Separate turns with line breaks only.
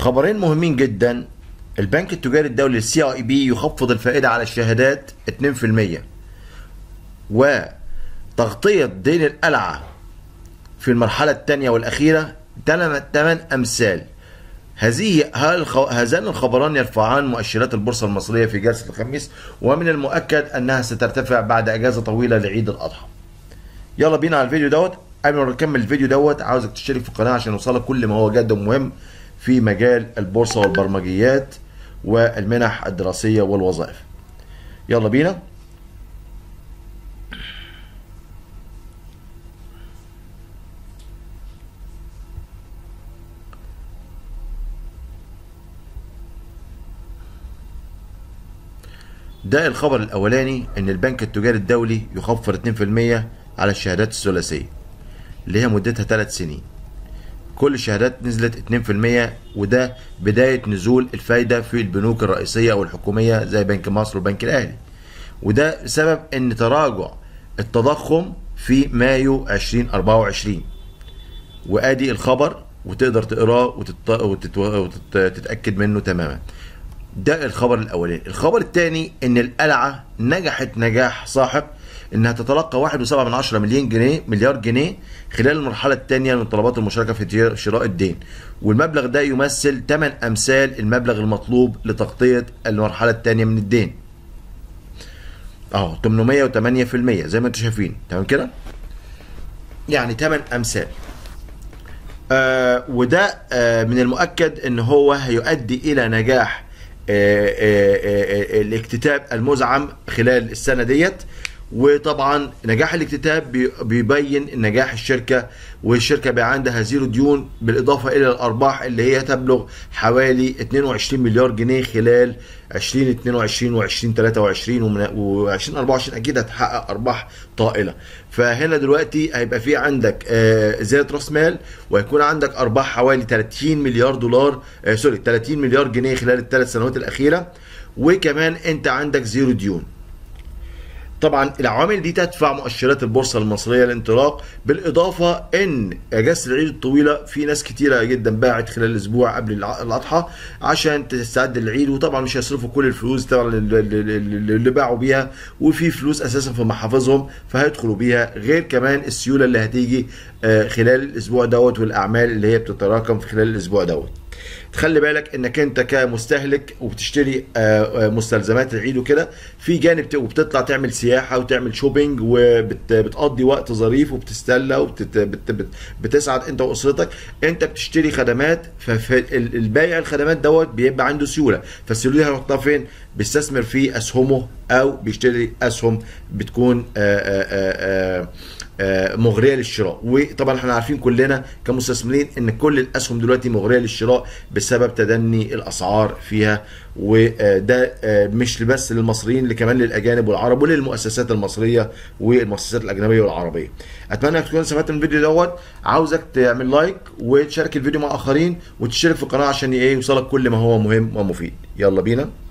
خبرين مهمين جدا البنك التجاري الدولي السي اي بي يخفض الفائده على الشهادات 2% وتغطيه دين القلعه في المرحله الثانيه والاخيره 8 امثال هذه هذان الخبران يرفعان مؤشرات البورصه المصريه في جلسه الخميس ومن المؤكد انها سترتفع بعد اجازه طويله لعيد الاضحى. يلا بينا على الفيديو دوت قبل ما نكمل الفيديو دوت عاوزك تشترك في القناه عشان يوصلك كل ما هو جد ومهم في مجال البورصه والبرمجيات والمنح الدراسيه والوظائف. يلا بينا ده الخبر الاولاني ان البنك التجاري الدولي يخفض 2% على الشهادات الثلاثيه اللي هي مدتها 3 سنين كل الشهادات نزلت 2% وده بدايه نزول الفايده في البنوك الرئيسيه او الحكوميه زي بنك مصر والبنك الاهلي وده بسبب ان تراجع التضخم في مايو 2024 وادي الخبر وتقدر تقراه وتتاكد منه تماما ده الخبر الاولاني الخبر الثاني ان القلعه نجحت نجاح ساحق انها تتلقى 1.7 من 10 مليون جنيه مليار جنيه خلال المرحله الثانيه من طلبات المشاركه في شراء الدين والمبلغ ده يمثل 8 امثال المبلغ المطلوب لتغطيه المرحله الثانيه من الدين اهو 808% زي ما انتم شايفين تمام كده يعني 8 امثال آه وده آه من المؤكد ان هو هيؤدي الى نجاح الاكتتاب المزعم خلال السنه ديت وطبعا نجاح الاكتتاب بيبين نجاح الشركه والشركه بقى عندها زيرو ديون بالاضافه الى الارباح اللي هي تبلغ حوالي 22 مليار جنيه خلال 2022 و2023 و2024 اكيد هتحقق ارباح طائله فهنا دلوقتي هيبقى في عندك زياده راس مال وهيكون عندك ارباح حوالي 30 مليار دولار سوري 30 مليار جنيه خلال الثلاث سنوات الاخيره وكمان انت عندك زيرو ديون طبعا العوامل دي تدفع مؤشرات البورصه المصريه للانطلاق بالاضافه ان اجازه العيد الطويله في ناس كتيره جدا باعت خلال الاسبوع قبل الاضحى عشان تستعد للعيد وطبعا مش هيصرفوا كل الفلوس طبعا اللي باعوا بيها وفي فلوس اساسا في محافظهم فهيدخلوا بيها غير كمان السيوله اللي هتيجي خلال الاسبوع دوت والاعمال اللي هي بتتراكم في خلال الاسبوع دوت تخلي بالك انك انت كمستهلك وبتشتري مستلزمات العيد وكده في جانب وبتطلع تعمل سياحه وتعمل شوبينج وبتقضي وقت ظريف وبتستلى وبتسعد انت واسرتك انت بتشتري خدمات فالبايع الخدمات دوت بيبقى عنده سيوله فالسيوله دي هيحطها فين؟ بيستثمر في اسهمه او بيشتري اسهم بتكون آآ آآ مغريه للشراء وطبعا احنا عارفين كلنا كمستثمرين ان كل الاسهم دلوقتي مغريه للشراء بسبب تدني الاسعار فيها وده مش بس للمصريين اللي كمان للاجانب والعرب وللمؤسسات المصريه والمؤسسات الاجنبيه والعربيه اتمنى انك تكون استفدت من الفيديو دوت عاوزك تعمل لايك وتشارك الفيديو مع اخرين وتشترك في القناه عشان ايه يوصلك كل ما هو مهم ومفيد يلا بينا